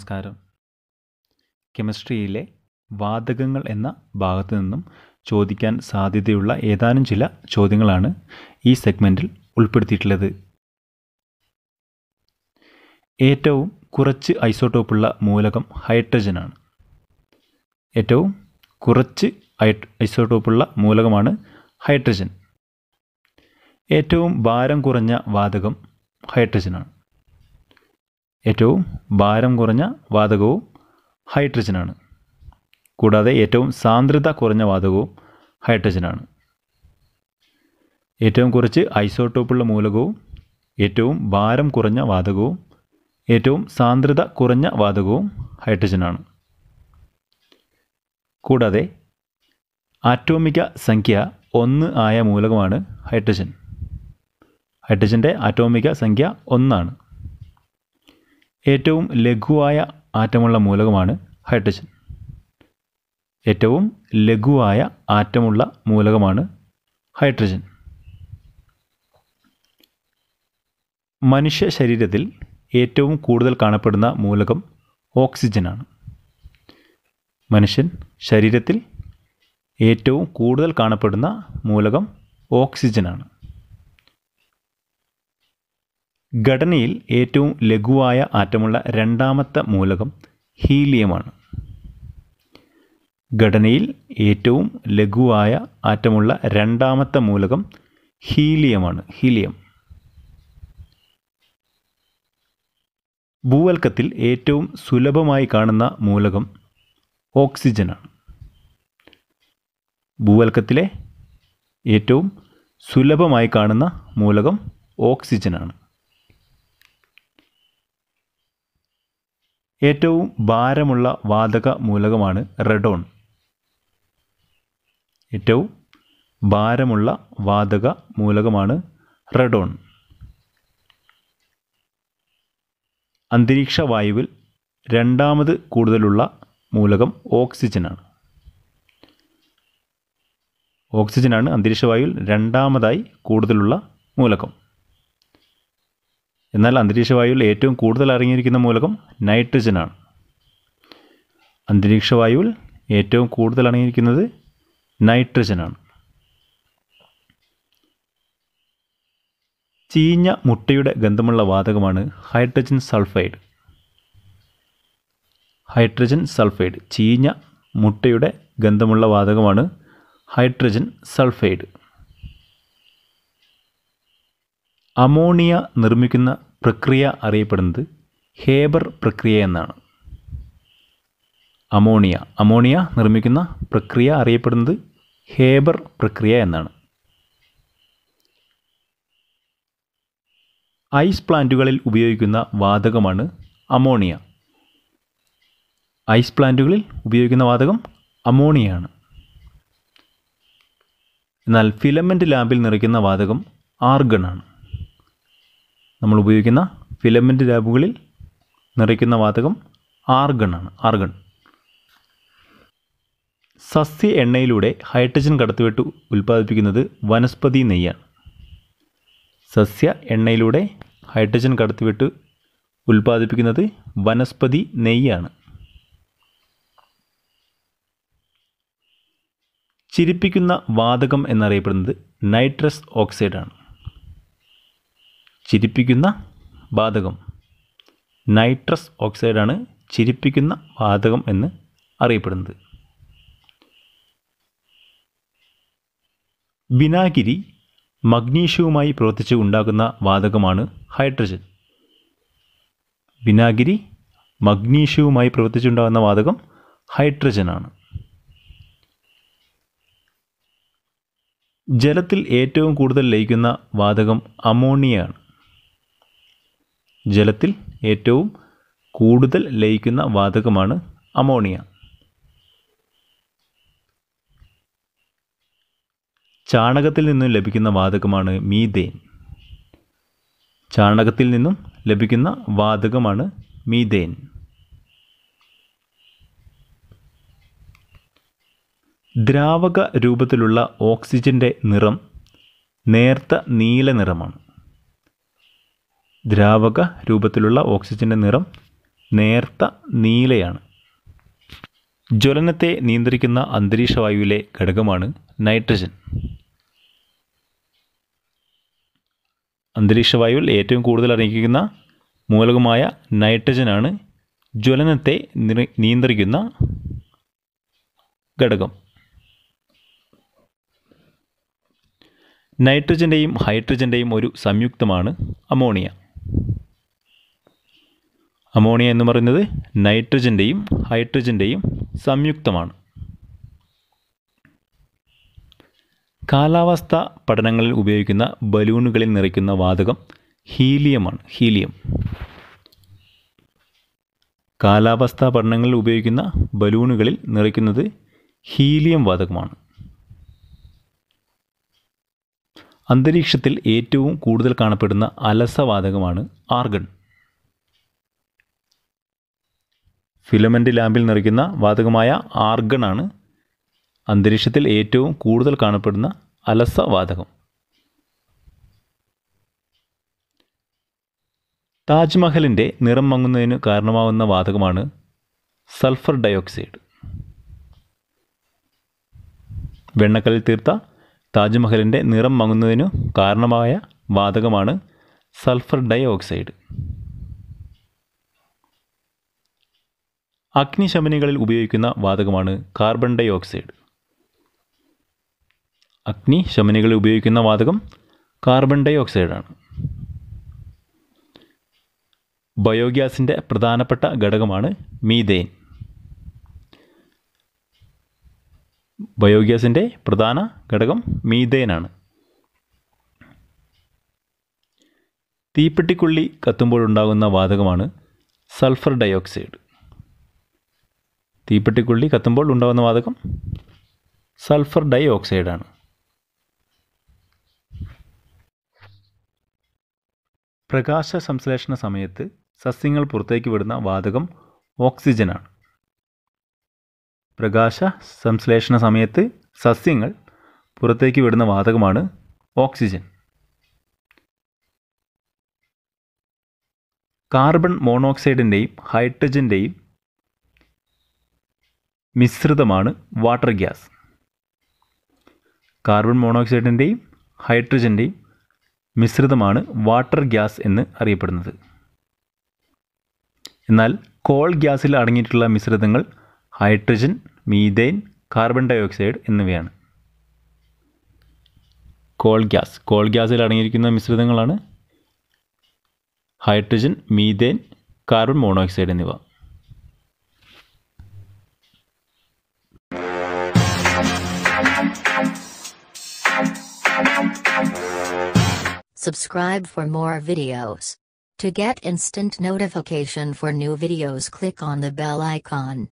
നമസ്കാരം കെമിസ്ട്രിയിലെ വാതകങ്ങൾ എന്ന ഭാഗത്തു നിന്നും ചോദിക്കാൻ സാധ്യതയുള്ള ഏതാനും ചില ചോദ്യങ്ങളാണ് ഈ സെഗ്മെൻറ്റിൽ ഉൾപ്പെടുത്തിയിട്ടുള്ളത് ഏറ്റവും കുറച്ച് ഐസോട്ടോപ്പുള്ള മൂലകം ഹൈഡ്രജനാണ് ഏറ്റവും കുറച്ച് ഐ- ഐസോട്ടോപ്പുള്ള മൂലകമാണ് ഹൈഡ്രജൻ ഏറ്റവും ഭാരം കുറഞ്ഞ വാതകം ഹൈഡ്രജനാണ് ഏറ്റവും ഭാരം കുറഞ്ഞ വാതകവും ഹൈഡ്രജനാണ് കൂടാതെ ഏറ്റവും സാന്ദ്രത കുറഞ്ഞ വാതകവും ഹൈഡ്രജനാണ് ഏറ്റവും കുറച്ച് ഐസോട്ടോപ്പുള്ള മൂലകവും ഏറ്റവും ഭാരം കുറഞ്ഞ വാതകവും ഏറ്റവും സാന്ദ്രത കുറഞ്ഞ വാതകവും ഹൈഡ്രജനാണ് കൂടാതെ ആറ്റോമിക സംഖ്യ ഒന്ന് ആയ മൂലകമാണ് ഹൈഡ്രജൻ ഹൈഡ്രജൻ്റെ ആറ്റോമിക സംഖ്യ ഒന്നാണ് ഏറ്റവും ലഘുവായ ആറ്റമുള്ള മൂലകമാണ് ഹൈഡ്രജൻ ഏറ്റവും ലഘുവായ ആറ്റമുള്ള മൂലകമാണ് ഹൈഡ്രജൻ മനുഷ്യ ശരീരത്തിൽ ഏറ്റവും കൂടുതൽ കാണപ്പെടുന്ന മൂലകം ഓക്സിജനാണ് മനുഷ്യൻ ശരീരത്തിൽ ഏറ്റവും കൂടുതൽ കാണപ്പെടുന്ന മൂലകം ഓക്സിജനാണ് ഘടനയിൽ ഏറ്റവും ലഘുവായ ആറ്റമുള്ള രണ്ടാമത്തെ മൂലകം ഹീലിയമാണ് ഘടനയിൽ ഏറ്റവും ലഘുവായ ആറ്റമുള്ള രണ്ടാമത്തെ മൂലകം ഹീലിയമാണ് ഹീലിയം ഭൂവൽക്കത്തിൽ ഏറ്റവും സുലഭമായി കാണുന്ന മൂലകം ഓക്സിജനാണ് ഭൂവൽക്കത്തിലെ ഏറ്റവും സുലഭമായി കാണുന്ന മൂലകം ഓക്സിജനാണ് ഏറ്റവും ഭാരമുള്ള വാതക മൂലകമാണ് റെഡോൺ ഏറ്റവും ഭാരമുള്ള വാതക മൂലകമാണ് റെഡോൺ അന്തരീക്ഷ വായുവിൽ രണ്ടാമത് കൂടുതലുള്ള മൂലകം ഓക്സിജനാണ് ഓക്സിജനാണ് അന്തരീക്ഷ വായുവിൽ രണ്ടാമതായി കൂടുതലുള്ള മൂലകം എന്നാൽ അന്തരീക്ഷ വായുവിൽ ഏറ്റവും കൂടുതൽ അടങ്ങിയിരിക്കുന്ന മൂലകം നൈട്രജനാണ് അന്തരീക്ഷ വായുവിൽ ഏറ്റവും കൂടുതൽ അടങ്ങിയിരിക്കുന്നത് നൈട്രജനാണ് ചീഞ്ഞ മുട്ടയുടെ ഗന്ധമുള്ള വാതകമാണ് ഹൈഡ്രജൻ സൾഫൈഡ് ഹൈഡ്രജൻ സൾഫൈഡ് ചീഞ്ഞ മുട്ടയുടെ ഗന്ധമുള്ള വാതകമാണ് ഹൈഡ്രജൻ സൾഫൈഡ് അമോണിയ നിർമ്മിക്കുന്ന പ്രക്രിയ അറിയപ്പെടുന്നത് ഹേബർ പ്രക്രിയ എന്നാണ് അമോണിയ അമോണിയ നിർമ്മിക്കുന്ന പ്രക്രിയ അറിയപ്പെടുന്നത് ഹേബർ പ്രക്രിയ എന്നാണ് ഐസ് പ്ലാന്റുകളിൽ ഉപയോഗിക്കുന്ന വാതകമാണ് അമോണിയ ഐസ് പ്ലാന്റുകളിൽ ഉപയോഗിക്കുന്ന വാതകം അമോണിയയാണ് എന്നാൽ ഫിലമെൻ്റ് ലാമ്പിൽ നിറയ്ക്കുന്ന വാതകം ആർഗണാണ് നമ്മൾ ഉപയോഗിക്കുന്ന ഫിലമെൻ്റ് ലാബുകളിൽ നിറയ്ക്കുന്ന വാതകം ആർഗണാണ് ആർഗൺ സസ്യ എണ്ണയിലൂടെ ഹൈഡ്രജൻ കടത്തിവിട്ട് ഉൽപ്പാദിപ്പിക്കുന്നത് വനസ്പതി നെയ്യാണ് സസ്യ എണ്ണയിലൂടെ ഹൈഡ്രജൻ കടത്തിവിട്ട് ഉൽപ്പാദിപ്പിക്കുന്നത് വനസ്പതി നെയ്യാണ് ചിരിപ്പിക്കുന്ന വാതകം എന്നറിയപ്പെടുന്നത് നൈട്രസ് ഓക്സൈഡാണ് ചിരിപ്പിക്കുന്ന വാതകം നൈട്രസ് ഓക്സൈഡാണ് ചിരിപ്പിക്കുന്ന വാതകം എന്ന് അറിയപ്പെടുന്നത് വിനാഗിരി മഗ്നീഷ്യവുമായി പ്രവർത്തിച്ച് ഉണ്ടാക്കുന്ന വാതകമാണ് ഹൈഡ്രജൻ വിനാഗിരി മഗ്നീഷ്യവുമായി പ്രവർത്തിച്ചുണ്ടാകുന്ന വാതകം ഹൈഡ്രജനാണ് ജലത്തിൽ ഏറ്റവും കൂടുതൽ ലയിക്കുന്ന വാതകം അമോണിയയാണ് ജലത്തിൽ ഏറ്റവും കൂടുതൽ ലയിക്കുന്ന വാതകമാണ് അമോണിയ ചാണകത്തിൽ നിന്നും ലഭിക്കുന്ന വാതകമാണ് മീതേൻ ചാണകത്തിൽ നിന്നും ലഭിക്കുന്ന വാതകമാണ് മീതേൻ ദ്രാവക രൂപത്തിലുള്ള ഓക്സിജൻ്റെ നിറം നേർത്ത നീല നിറമാണ് ദ്രാവക രൂപത്തിലുള്ള ഓക്സിജൻ്റെ നിറം നേർത്ത നീലയാണ് ജ്വലനത്തെ നിയന്ത്രിക്കുന്ന അന്തരീക്ഷ വായുവിലെ ഘടകമാണ് നൈട്രജൻ അന്തരീക്ഷ വായുവിൽ ഏറ്റവും കൂടുതൽ അടങ്ങിയിരിക്കുന്ന മൂലകമായ നൈട്രജനാണ് ജ്വലനത്തെ നിറി- നിയന്ത്രിക്കുന്ന ഘടകം നൈട്രജൻ്റെയും ഹൈഡ്രജൻ്റെയും ഒരു സംയുക്തമാണ് അമോണിയ അമോണിയ എന്ന് പറയുന്നത് നൈട്രജൻ്റെയും ഹൈഡ്രജൻ്റെയും സംയുക്തമാണ് കാലാവസ്ഥ പഠനങ്ങളിൽ ഉപയോഗിക്കുന്ന ബലൂണുകളിൽ നിറയ്ക്കുന്ന വാതകം ഹീലിയമാണ് ഹീലിയം കാലാവസ്ഥാ പഠനങ്ങളിൽ ഉപയോഗിക്കുന്ന ബലൂണുകളിൽ നിറയ്ക്കുന്നത് ഹീലിയം വാതകമാണ് അന്തരീക്ഷത്തിൽ ഏറ്റവും കൂടുതൽ കാണപ്പെടുന്ന അലസവാതകമാണ് ആർഗൺ ഫിലമെൻ്റ് ലാമ്പിൽ നിറയ്ക്കുന്ന വാതകമായ ആർഗൺ ആണ് അന്തരീക്ഷത്തിൽ ഏറ്റവും കൂടുതൽ കാണപ്പെടുന്ന അലസ വാതകം താജ്മഹലിൻ്റെ നിറം മങ്ങുന്നതിന് കാരണമാവുന്ന വാതകമാണ് സൾഫർ ഡയോക്സൈഡ് വെണ്ണക്കല്ലിൽ തീർത്ത താജ്മഹലിൻ്റെ നിറം മങ്ങുന്നതിനു കാരണമായ വാതകമാണ് സൾഫർ ഡയോക്സൈഡ് അഗ്നിശമനികളിൽ ഉപയോഗിക്കുന്ന വാതകമാണ് കാർബൺ ഡൈ ഓക്സൈഡ് അഗ്നിശമനികളിൽ ഉപയോഗിക്കുന്ന വാതകം കാർബൺ ഡൈ ഓക്സൈഡാണ് ബയോഗ്യാസിൻ്റെ പ്രധാനപ്പെട്ട ഘടകമാണ് മീതേൻ ബയോഗ്യാസിൻ്റെ പ്രധാന ഘടകം മീതേനാണ് തീപ്പെട്ടിക്കുള്ളി കത്തുമ്പോഴുണ്ടാകുന്ന വാതകമാണ് സൾഫർ ഡയോക്സൈഡ് തീപ്പെട്ടിക്കുള്ളി കത്തുമ്പോൾ ഉണ്ടാകുന്ന വാതകം സൾഫർ ഡൈ ഓക്സൈഡാണ് പ്രകാശ സംശ്ലേഷണ സമയത്ത് സസ്യങ്ങൾ പുറത്തേക്ക് വിടുന്ന വാതകം ഓക്സിജനാണ് പ്രകാശ സംശ്ലേഷണ സമയത്ത് സസ്യങ്ങൾ പുറത്തേക്ക് വിടുന്ന വാതകമാണ് ഓക്സിജൻ കാർബൺ മോണോക്സൈഡിൻ്റെയും ഹൈഡ്രജൻ്റെയും മിശ്രിതമാണ് വാട്ടർ ഗ്യാസ് കാർബൺ മോണോക്സൈഡിൻ്റെയും ഹൈഡ്രജൻ്റെയും മിശ്രിതമാണ് വാട്ടർ ഗ്യാസ് എന്ന് അറിയപ്പെടുന്നത് എന്നാൽ കോൾ ഗ്യാസിൽ അടങ്ങിയിട്ടുള്ള മിശ്രിതങ്ങൾ hydrogen methane carbon dioxide എന്നിവയാണ് കോൾ ഗ്യാസ് കോൾ ഗ്യാസിൽ അടങ്ങിയിരിക്കുന്ന മിശ്രിതങ്ങളാണ് ഹൈഡ്രജൻ മീഥെയ്ൻ കാർബൺ മോണോക്സൈഡ് എന്നിവ Subscribe for more videos. To get instant notification for new videos click on the bell icon.